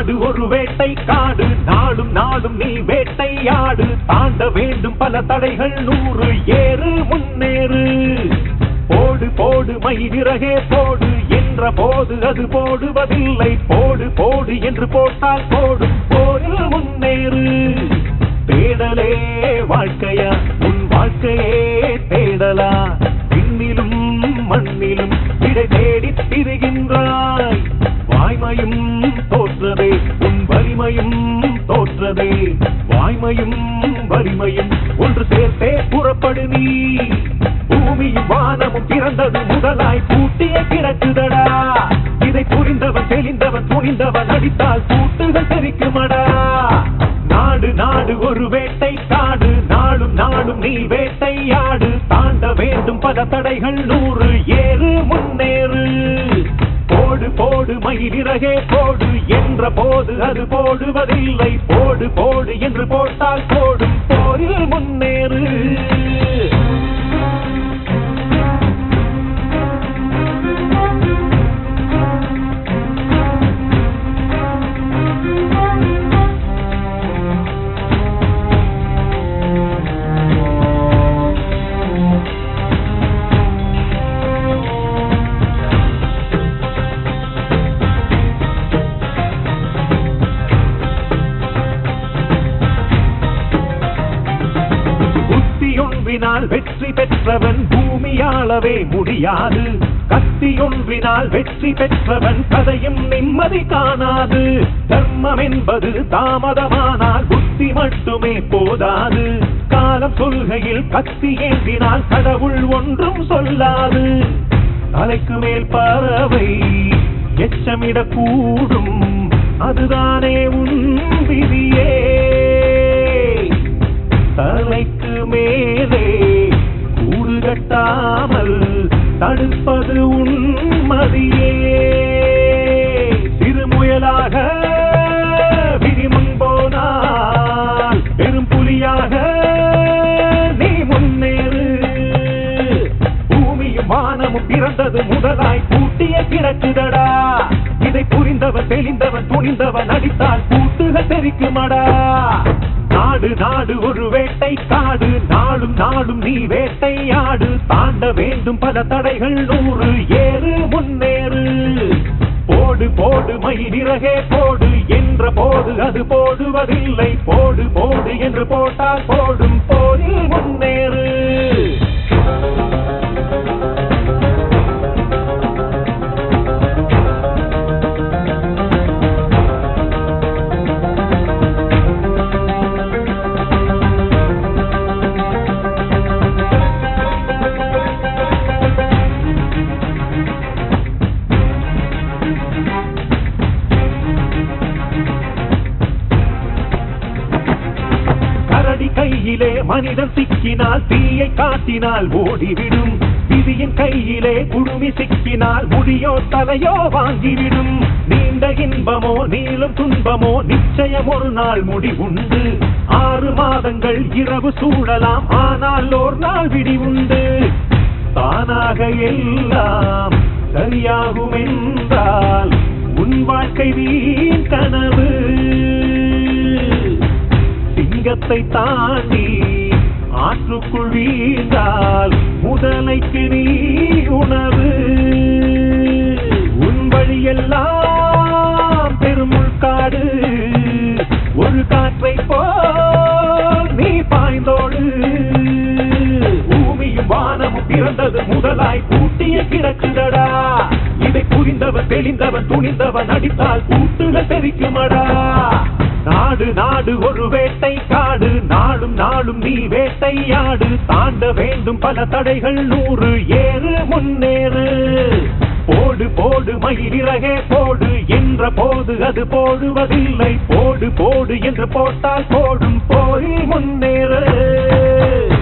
நாடு ஒரு வேட்டை காடு நாளும் நாளும் நீ வேட்டையாடு தாண்ட வேண்டும் பல தடைகள் நூறு ஏறு முன்னேறு போடு போடு மயிலிறகே போடு என்ற போது அது போடுவதில்லை போடு போடு என்று போட்டால் போடும் போரில் முன்னேறு தேடலே வாழ்க்கையா உன் வாழ்க்கையே தேடலா விண்ணிலும் மண்ணிலும் விடை தேடித் திரிகின்றாய் வாய்மையும் தோற்றதே உன் வலிமையும் தோற்றதே வாய்மையும் வலிமையும் ஒன்று சேர்த்தே புறப்படு நீ பூமியும் வானமும் பிறந்தது முதலாய் பூட்டிய கிடக்குதடா இதை புரிந்தவன் தெளிந்தவன் துணிந்தவன் அடித்தால் பூட்டுகள் தெரிக்குமடா நாடு நாடு ஒரு வேட்டை காடு நாளும் நாளும் நீ வேட்டையாடு தாண்ட வேண்டும் பல தடைகள் நூறு ஏறு முன்னேறு போடு போடு மயிலிறகே போடு என்ற போது அது போடுவதில்லை போடு போடு என்று போட்டால் போடும் போரில் முன்னேறு புத்தியொன்றினால் வெற்றி பெற்றவன் பூமியாளவே முடியாது கத்தியொன்றினால் வெற்றி பெற்றவன் கதையும் நிம்மதி காணாது தர்மம் என்பது தாமதமானால் புத்தி மட்டுமே போதாது காலம் சொல்கையில் கத்தி ஏந்தினால் கடவுள் ஒன்றும் சொல்லாது தலைக்கு மேல் பறவை எச்சமிடக்கூடும் அதுதானே உன் விதியே தலைக்கு மேலே கூடு கட்டாமல் தடுப்பது உன்மதியே சிறுமுயலாக விதிமுன் போனால் பெரும் புலியாக நீ முன்னேறு பூமியும் வானமும் பிறந்தது முதலாய் பூட்டிய கிடக்குதடா இதை புரிந்தவன் தெளிந்தவன் துணிந்தவன் அடித்தால் பூட்டுகள் தெரிக்குமடா நாடு நாடு ஒரு வேட்டை காடு நாளும் நாளும் நீ வேட்டையாடு தாண்ட வேண்டும் பல தடைகள் நூறு ஏறு முன்னேறு போடு போடு மயிலிறகே போடு என்ற போது அது போடுவதில்லை போடு போடு என்று போட்டால் போடும் போரில் முன்னேறு கரடி கையிலே மனிதன் சிக்கினால் தீயை காட்டினால் ஓடிவிடும் விதியின் கையிலே குடுமி சிக்கினால் முடியோ தலையோ வாங்கிவிடும் நீண்ட இன்பமோ நீளும் துன்பமோ நிச்சயம் ஒரு நாள் முடிவுண்டு ஆறு மாதங்கள் இரவு சூழலாம் ஆனால் ஓர் நாள் விடிவுண்டு தானாக எல்லாம் சரியாகும் என்றால் உன் வாழ்க்கை வீண் கனவு சிங்கத்தை தாண்டி ஆற்றுக்குள் வீழ்ந்தால் முதலைக்கு நீ உணவு உன் வழியெல்லாம் பெருமுள் காடு ஒரு காற்றை போல் நீ பாய்ந்தோடு பூமியும் வானமும் பிறந்தது முதலாய் பூட்டிய கிடக்குதடா இதை புரிந்தவன் தெளிந்தவன் துணிந்தவன் அடித்தால் கூட்டுகள் தெரிக்குமடா நாடு நாடு ஒரு வேட்டை காடு நாளும் நாளும் நீ வேட்டையாடு தாண்ட வேண்டும் பல தடைகள் நூறு ஏறு முன்னேறு போடு போடு மயிலிறகே போடு என்ற போது அது போடுவதில்லை போடு போடு என்று போட்டால் போடும் போரில் முன்னேறு